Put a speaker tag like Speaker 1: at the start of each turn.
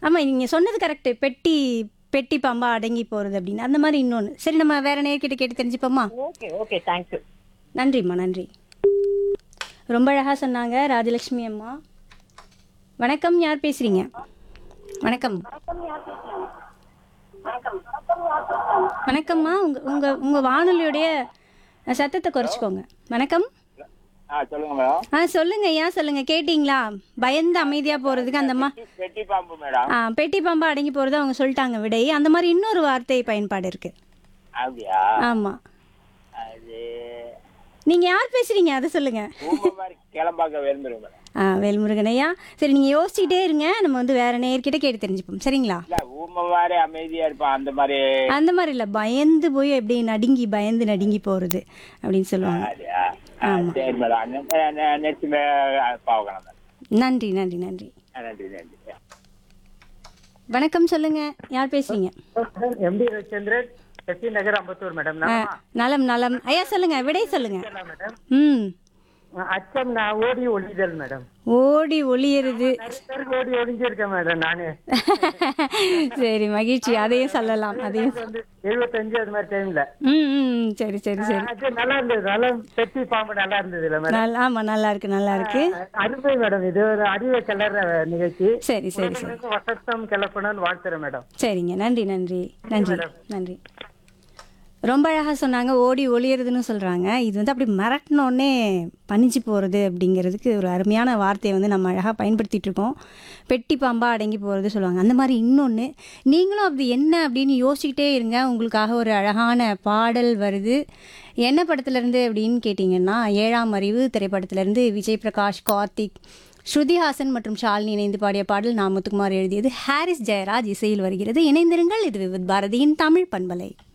Speaker 1: ஆமாம் நீங்கள் சொன்னது கரெக்டு பெட்டி பெட்டி பாம்பா அடங்கி போகிறது அப்படின்னு அந்த மாதிரி இன்னொன்று சரி நம்ம வேற நேர்கிட்ட கேட்டு தெரிஞ்சுப்போமா
Speaker 2: ஓகே ஓகே தேங்க்யூ
Speaker 1: நன்றிம்மா நன்றி ரொம்ப அழகாக சொன்னாங்க ராஜலட்சுமி அம்மா வணக்கம் யார் பேசுறீங்க வணக்கம் வணக்கம்மா உங்க உங்க உங்க வானொலியுடைய சத்தத்தை குறைச்சிக்கோங்க வணக்கம்
Speaker 3: ஆ சொல்லுங்க மேடம்
Speaker 1: ஆ சொல்லுங்க ஏன் சொல்லுங்க கேட்டிங்களா பயந்து அமைதியா போறதுக்கு அந்த அம்மா
Speaker 3: பெட்டி பாம்பு மேடம்
Speaker 1: ஆ பெட்டி பாம்பா அடங்கி போறது அவங்க சொல்லிட்டாங்க விடை அந்த மாதிரி இன்னொரு வார்த்தை பயன்பாடு இருக்கு
Speaker 3: அப்படியா
Speaker 1: ஆமா
Speaker 3: அது
Speaker 1: நீங்க யார் பேசுறீங்க அதை சொல்லுங்க
Speaker 3: ஊம்ப மாதிரி கிளம்பாக்க விரும்புறேன் மேடம்
Speaker 1: ஆ வேல்முருகன் ஐயா சரி நீங்கள் யோசிச்சுட்டே இருங்க நம்ம வந்து வேற நேர்கிட்ட கேட்டு தெரிஞ்சுப்போம் சரிங்களா
Speaker 3: இல்ல ஊம்ப மாதிரி அமைதியா இருப்பான் அந்த மாதிரி
Speaker 1: அந்த மாதிரி இல்லை பயந்து போய் அப்படியே நடுங்கி பயந்து நடுங்கி போகிறது அப்படின்னு சொல்லுவாங்க
Speaker 3: அப்படியா ஆ, சரி மேடம் நெக்ஸ்ட் பார்க்கலாம் மேடம்
Speaker 1: நன்றி நன்றி நன்றி
Speaker 3: ஆ, நன்றி நன்றி
Speaker 1: வணக்கம் சொல்லுங்க யார் பேசுறீங்க
Speaker 2: எம்டி ரவிச்சந்திரன் சசி நகர் அம்பத்தூர் மேடம்
Speaker 1: ஆ, நலம் நலம் ஐயா சொல்லுங்க விடை சொல்லுங்க
Speaker 2: மேடம்
Speaker 1: ம்
Speaker 2: அச்சம் நான் ஓடி ஒளிதல் மேடம்
Speaker 1: ஓடி ஒளியறது
Speaker 2: நிறைய பேருக்கு ஓடி ஒளிஞ்சிருக்கேன் மேடம் நானு
Speaker 1: சரி மகிழ்ச்சி அதையும் சொல்லலாம் அதையும்
Speaker 2: வந்து எழுபத்தஞ்சு அது மாதிரி டைம்ல
Speaker 1: ம் ம் ம், சரி சரி சரி
Speaker 2: அது நல்லா இருந்தது நல்லா பெட்டி பாம்பு நல்லா இருந்தது இல்ல மேடம்
Speaker 1: நல்லா ஆமாம் நல்லா இருக்கு நல்லா இருக்கு
Speaker 2: அருமை மேடம் இது ஒரு அறிவை கிளற நிகழ்ச்சி
Speaker 1: சரி சரி சரி
Speaker 2: வசத்தம் கிளப்பணும்னு வாழ்த்துறேன் மேடம்
Speaker 1: சரிங்க நன்றி நன்றி நன்றி நன்றி ரொம்ப அழகாக சொன்னாங்க ஓடி ஒளியறதுன்னு சொல்கிறாங்க இது வந்து அப்படி மிரட்டினோடனே பணிஞ்சு போகிறது அப்படிங்கிறதுக்கு ஒரு அருமையான வார்த்தையை வந்து நம்ம அழகாக பயன்படுத்திட்டு இருக்கோம் பெட்டி பாம்பா அடங்கி போகிறது சொல்லுவாங்க அந்த மாதிரி இன்னொன்று நீங்களும் அப்படி என்ன அப்படின்னு யோசிச்சுக்கிட்டே இருங்க உங்களுக்காக ஒரு அழகான பாடல் வருது என்ன படத்துலேருந்து அப்படின்னு கேட்டிங்கன்னா ஏழாம் அறிவு திரைப்படத்திலேருந்து விஜய் பிரகாஷ் கார்த்திக் ஸ்ருதிஹாசன் மற்றும் ஷாலினி இணைந்து பாடிய பாடல் நான் முத்துக்குமார் எழுதியது ஹாரிஸ் ஜெயராஜ் இசையில் வருகிறது இணைந்திருங்கள் இது விவித் பாரதியின் தமிழ் பண்பலை